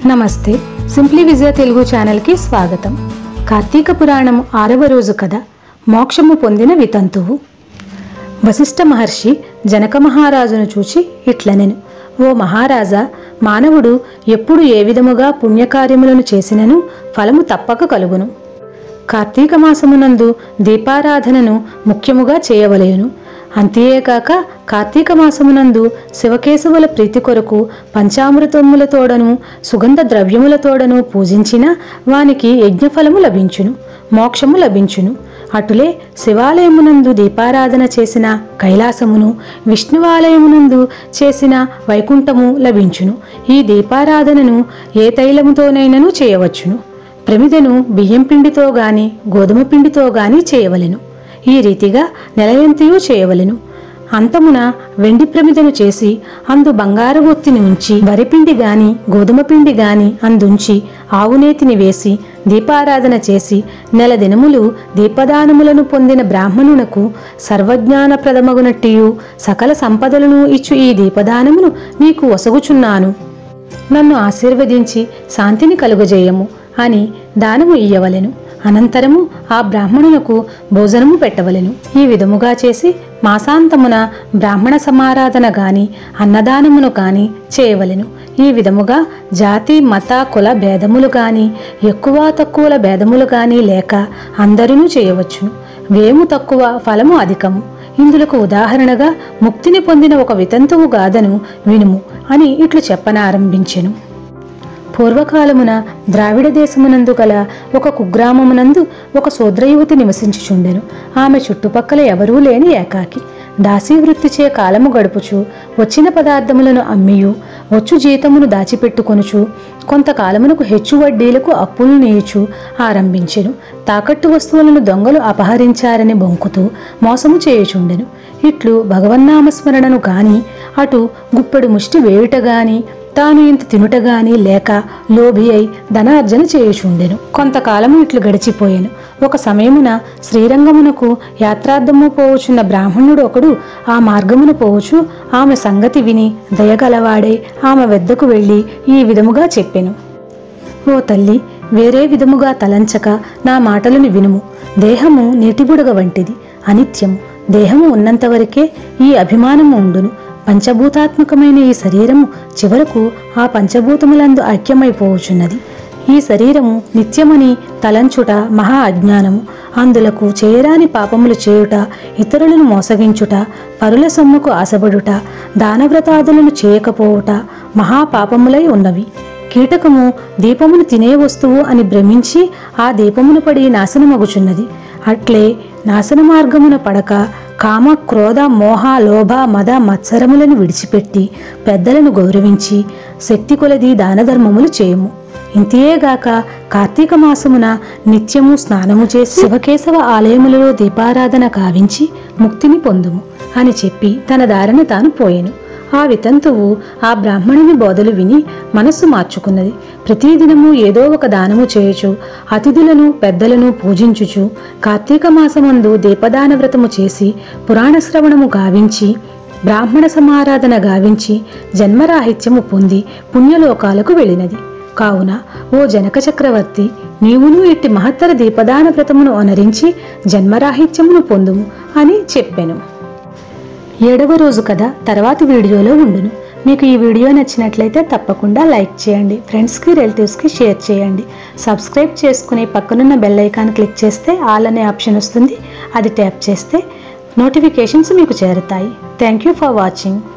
నమస్తే సింప్లీ విజయ తెలుగు ఛానల్కి స్వాగతం కార్తీక పురాణం ఆరవ రోజు కథ మోక్షము పొందిన వితంతువు వశిష్ఠ మహర్షి జనక మహారాజును చూచి ఇట్లనెను ఓ మహారాజా మానవుడు ఎప్పుడు ఏ విధముగా పుణ్యకార్యములను చేసినను ఫలము తప్పక కలుగును కార్తీక మాసమునందు దీపారాధనను ముఖ్యముగా చేయవలయును అంతేకాక కార్తీక మాసమునందు శివకేశవుల ప్రీతి కొరకు పంచామృతములతోడను సుగంధ ద్రవ్యములతోడను పూజించిన వానికి యజ్ఞఫలము లభించును మోక్షము లభించును అటులే శివాలయమునందు దీపారాధన చేసిన కైలాసమును విష్ణువాలయమునందు చేసిన వైకుంఠము లభించును ఈ దీపారాధనను ఏ తైలముతోనైనను చేయవచ్చును ప్రమిదను బియ్యం పిండితో గాని గోధుమ పిండితో గాని చేయవలెను ఈ రీతిగా నెలయంతియూ చేయవలెను అంతమున వెండి ప్రమిదను చేసి అందు బంగారు ఒత్తిని ఉంచి వరిపిండి గాని గోధుమ పిండి గాని అందుంచి ఆవునేతిని వేసి దీపారాధన చేసి నెల దినములు దీపదానములను పొందిన బ్రాహ్మణునకు సర్వజ్ఞానప్రదమగునట్టియు సకల సంపదలను ఇచ్చు ఈ దీపదానమును నీకు ఒసగుచున్నాను నన్ను ఆశీర్వదించి శాంతిని కలుగజేయము అని దానము ఇయ్యవలెను అనంతరము ఆ బ్రాహ్మణులకు భోజనము పెట్టవలెను ఈ విధముగా చేసి మాసాంతమున బ్రాహ్మణ సమారాధన గాని అన్నదానమును గాని చేయవలెను ఈ విధముగా జాతి మత కుల భేదములు గాని ఎక్కువ తక్కువల భేదములు గాని లేక అందరూ చేయవచ్చును వేము తక్కువ ఫలము అధికము ఇందులకు ఉదాహరణగా ముక్తిని పొందిన ఒక వితంతువు గాథను వినుము అని ఇట్లు చెప్పనారంభించెను పూర్వకాలమున ద్రావిడ దేశమునందు గల ఒక కుగ్రామమునందు ఒక శూద్రయువతి నివసించుచుండెను ఆమె చుట్టుపక్కల ఎవరూ లేని ఏకాకి దాసీ వృత్తిచే కాలము గడుపుచు వచ్చిన పదార్థములను అమ్మియు వచ్చు జీతమును దాచిపెట్టుకొనుచు కొంతకాలమునకు హెచ్చు వడ్డీలకు అప్పులు నీయుచు ఆరంభించెను తాకట్టు వస్తువులను దొంగలు అపహరించారని బొంకుతూ మోసము చేయుచుండెను ఇట్లు భగవన్నామస్మరణను గాని అటు గుప్పెడు ముష్టి వేయుట గాని తాను ఇంత తినుట గాని లేక లోభి అయి ధనార్జన చేయుచుండెను కొంతకాలము ఇట్లు గడిచిపోయాను ఒక సమయమున శ్రీరంగమునకు యాత్రార్థము పోవచున్న బ్రాహ్మణుడు ఒకడు ఆ మార్గమున పోవచ్చు ఆమె సంగతి విని దయగలవాడే ఆమె వద్దకు వెళ్ళి ఈ విధముగా చెప్పెను ఓ తల్లి వేరే విధముగా తలంచక నా మాటలను వినుము దేహము నీటిబుడగ వంటిది అనిత్యము దేహము ఉన్నంతవరకే ఈ అభిమానము ఉండును పంచభూతాత్మకమైన ఈ శరీరము చివరకు ఆ పంచభూతములందు ఐక్యమైపోవచున్నది ఈ శరీరము నిత్యమని తలంచుట మహా అజ్ఞానము అందులకు చేయరాని పాపములు చేయుట ఇతరులను మోసగించుట పరుల సొమ్ముకు ఆశపడుట దానవ్రతాదులను చేయకపోవుట మహాపాపములై ఉన్నవి కీటకము దీపమును తినే వస్తువు అని భ్రమించి ఆ దీపమును పడి నాశనమగుచున్నది అట్లే నాశన మార్గమున పడక కామ క్రోధ మోహ లోభ మద మత్సరములను విడిచిపెట్టి పెద్దలను గౌరవించి శక్తి కొలది దానధర్మములు చేయము ఇంతేగాక కార్తీక మాసమున నిత్యము స్నానము చేసి శివకేశవ ఆలయములలో దీపారాధన కావించి ముక్తిని పొందుము అని చెప్పి తన దారిన తాను పోయెను ఆ వితంతువు ఆ బ్రాహ్మణుని బోధలు విని మనస్సు మార్చుకున్నది ప్రతిదినము ఏదో ఒక దానము చేయుచు అతిథులను పెద్దలను పూజించుచు కార్తీక మాసమందు దీపదాన వ్రతము చేసి పురాణ శ్రవణము గావించి బ్రాహ్మణ సమారాధన గావించి జన్మరాహిత్యము పొంది పుణ్యలోకాలకు వెళ్ళినది కావున ఓ జనక చక్రవర్తి నీవును ఇట్టి మహత్తర దీపదాన వ్రతమును అనరించి జన్మరాహిత్యమును పొందుము అని చెప్పెను ఏడవ రోజు కథ తర్వాతి వీడియోలో ఉండును మీకు ఈ వీడియో నచ్చినట్లయితే తప్పకుండా లైక్ చేయండి ఫ్రెండ్స్కి రిలేటివ్స్కి షేర్ చేయండి సబ్స్క్రైబ్ చేసుకుని పక్కనున్న బెల్ ఐకాన్ క్లిక్ చేస్తే ఆల్ అనే ఆప్షన్ వస్తుంది అది ట్యాప్ చేస్తే నోటిఫికేషన్స్ మీకు చేరుతాయి థ్యాంక్ యూ ఫర్ వాచింగ్